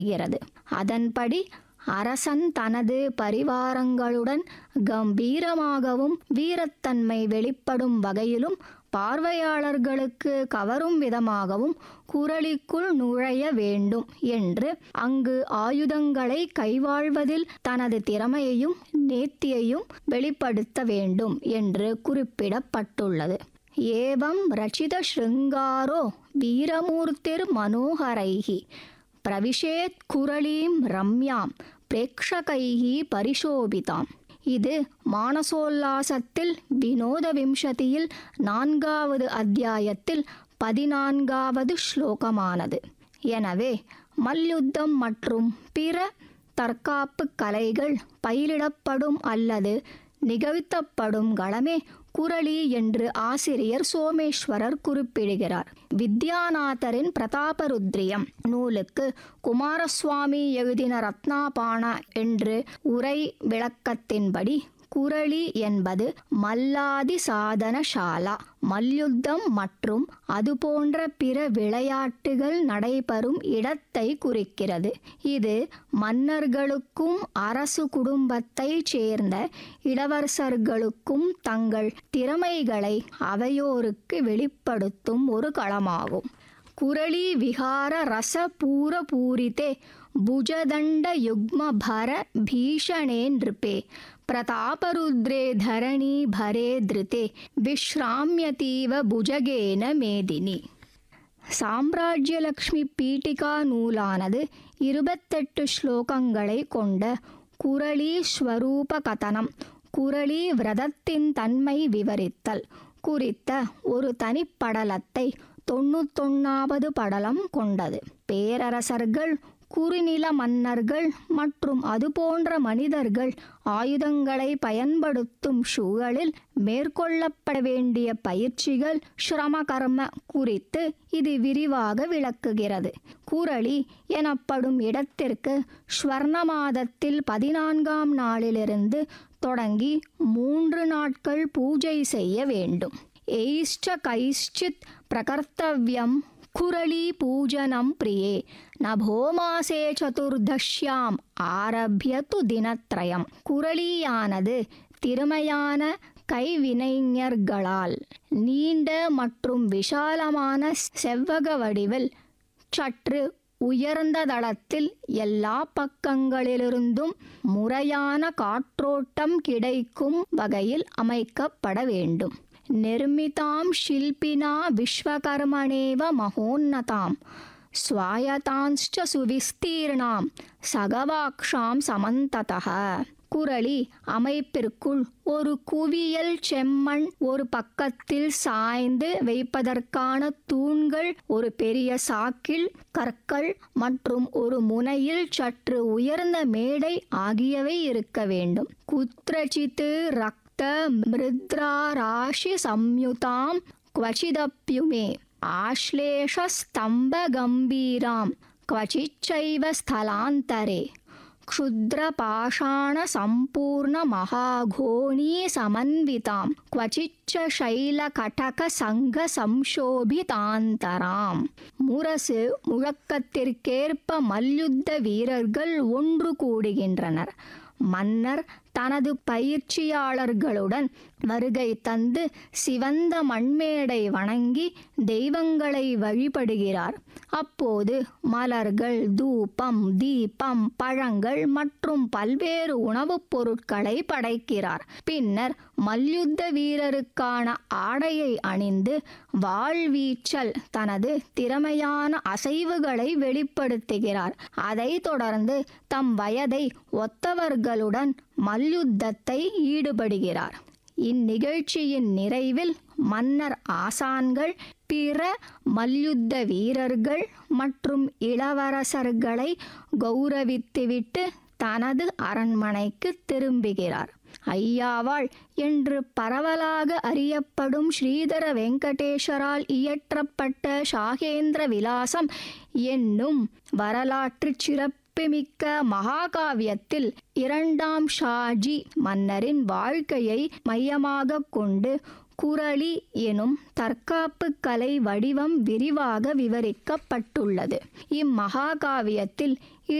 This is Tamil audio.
கிறது அதன்படி அரசன் தனது பரிவாரங்களுடன் கம்பீரமாகவும் வீரத்தன்மை வெளிப்படும் வகையிலும் பார்வையாளர்களுக்கு கவரும் விதமாகவும் குரலிக்குள் நுழைய வேண்டும் என்று அங்கு ஆயுதங்களை கைவாழ்வதில் தனது திறமையையும் நேர்த்தியையும் வெளிப்படுத்த வேண்டும் என்று குறிப்பிடப்பட்டுள்ளது ஏவம் ரச்சித ஸ்ருங்காரோ வீரமூர்த்திர் மனோகரைஹி பிரவிஷேத் குரலீம் ரம்யாம் பிரேக்ஷகைஹி பரிசோபிதாம் இது மானசோல்லாசத்தில் வினோத விம்சதியில் நான்காவது அத்தியாயத்தில் பதினான்காவது ஸ்லோகமானது எனவே மல்யுத்தம் மற்றும் பிற தற்காப்பு கலைகள் பயிலிடப்படும் அல்லது நிகழ்த்தப்படும் களமே குரளி என்று ஆசிரியர் சோமேஸ்வரர் குறிப்பிடுகிறார் வித்யாநாதரின் பிரதாபருத்ரியம் நூலுக்கு குமாரசுவாமி எழுதின ரத்னாபாண என்று உரை விளக்கத்தின்படி குரளி என்பது மல்லாதி சாதனசாலா மல்யுத்தம் மற்றும் அதுபோன்ற பிற விளையாட்டுகள் நடைபெறும் இடத்தை குறிக்கிறது இது மன்னர்களுக்கும் அரசு குடும்பத்தைச் சேர்ந்த இளவரசர்களுக்கும் தங்கள் திறமைகளை அவையோருக்கு வெளிப்படுத்தும் ஒரு களமாகும் குரளி விகார ரச பூர பூரிதே ಭುಜದಂಡ ಯುಗ್ಮ ಭರ ಭೀಷಣೇ ನೃಪೆ ಪ್ರತಾಪರುದ್ರೇ ಧರಣಿ ಭರೇ ಧೃತೆ ವಿಶ್ರಾಮ್ಯತೀವ ಭುಜಗೇನ ಮೇದಿನಿ சாம்ராஜ்யலக்ஷ்மி பீட்டிகா நூலானது இருபத்தெட்டு ஸ்லோகங்களை கொண்ட குரளி ஸ்வரூப கதனம் குரளி விரதத்தின் தன்மை விவரித்தல் குறித்த ஒரு தனிப்படலத்தை தொண்ணூத்தொன்னாவது படலம் கொண்டது பேரரசர்கள் குறுநில மன்னர்கள் மற்றும் அதுபோன்ற மனிதர்கள் ஆயுதங்களை பயன்படுத்தும் சூழலில் மேற்கொள்ளப்பட வேண்டிய பயிற்சிகள் ஸ்ரம கர்ம குறித்து இது விரிவாக விளக்குகிறது குரளி எனப்படும் இடத்திற்கு ஸ்வர்ண மாதத்தில் பதினான்காம் நாளிலிருந்து தொடங்கி மூன்று நாட்கள் பூஜை செய்ய வேண்டும் எயிஷ்ட கைஷ்சித் பிரகர்த்தவ்யம் குரளி பூஜனம் பிரியே நபோமாசே சதுர்தஷ்யாம் ஆரம்பியது தினத்ரயம் குரளியானது திறமையான கைவினைஞர்களால் நீண்ட மற்றும் விஷாலமான செவ்வக வடிவில் சற்று உயர்ந்த தளத்தில் எல்லா பக்கங்களிலிருந்தும் முறையான காற்றோட்டம் கிடைக்கும் வகையில் அமைக்கப்பட வேண்டும் निर्मितां शिल्पिना विश्वकर्मणेव महोन्नतां स्वायतांश्च सुविस्तीर्णां சகவாக்ஷாம் சமந்ததः குரளி அமைப்பிற்குள் ஒரு குவியல் செம்மண் ஒரு பக்கத்தில் சாய்ந்து வைப்பதற்கான தூண்கள் ஒரு பெரிய சாக்கில் கற்கள் மற்றும் ஒரு முனையில் சற்று உயர்ந்த மேடை ஆகியவை இருக்க வேண்டும் குத்ரச்சித்து ரக் मृद्राराशि संयुतां क्वचिदप्युमे आश्लेषस्तम्भगम्भीरां क्वचिच्चैव स्थलान्तरे क्षुद्रपाषाणसम्पूर्णमहाघोणीसमन्वितां क्वचिच्च शैलकटकसङ्घसंशोभितान्तराम् முரசு முழக்கத்திற்கேற்ப மல்யுத்த வீரர்கள் ஒன்று கூடுகின்றனர் மன்னர் தனது பயிற்சியாளர்களுடன் வருகை தந்து சிவந்த மண்மேடை வணங்கி தெய்வங்களை வழிபடுகிறார் அப்போது மலர்கள் தூபம் தீபம் பழங்கள் மற்றும் பல்வேறு உணவுப் பொருட்களை படைக்கிறார் பின்னர் மல்யுத்த வீரருக்கான ஆடையை அணிந்து வாழ்வீச்சல் தனது திறமையான அசைவுகளை வெளிப்படுத்துகிறார் அதைத் தொடர்ந்து தம் வயதை ஒத்தவர்களுடன் மல்யுத்தத்தை ஈடுபடுகிறார் இந்நிகழ்ச்சியின் நிறைவில் மன்னர் ஆசான்கள் பிற மல்யுத்த வீரர்கள் மற்றும் இளவரசர்களை கௌரவித்துவிட்டு தனது அரண்மனைக்கு திரும்புகிறார் ஐயாவாள் என்று பரவலாக அறியப்படும் ஸ்ரீதர வெங்கடேஸ்வரால் இயற்றப்பட்ட ஷாகேந்திர விலாசம் என்னும் வரலாற்று சிறப்புமிக்க மகாகாவியத்தில் இரண்டாம் ஷாஜி மன்னரின் வாழ்க்கையை மையமாக கொண்டு குரளி எனும் தற்காப்பு கலை வடிவம் விரிவாக விவரிக்கப்பட்டுள்ளது இம்மகாகாவியத்தில்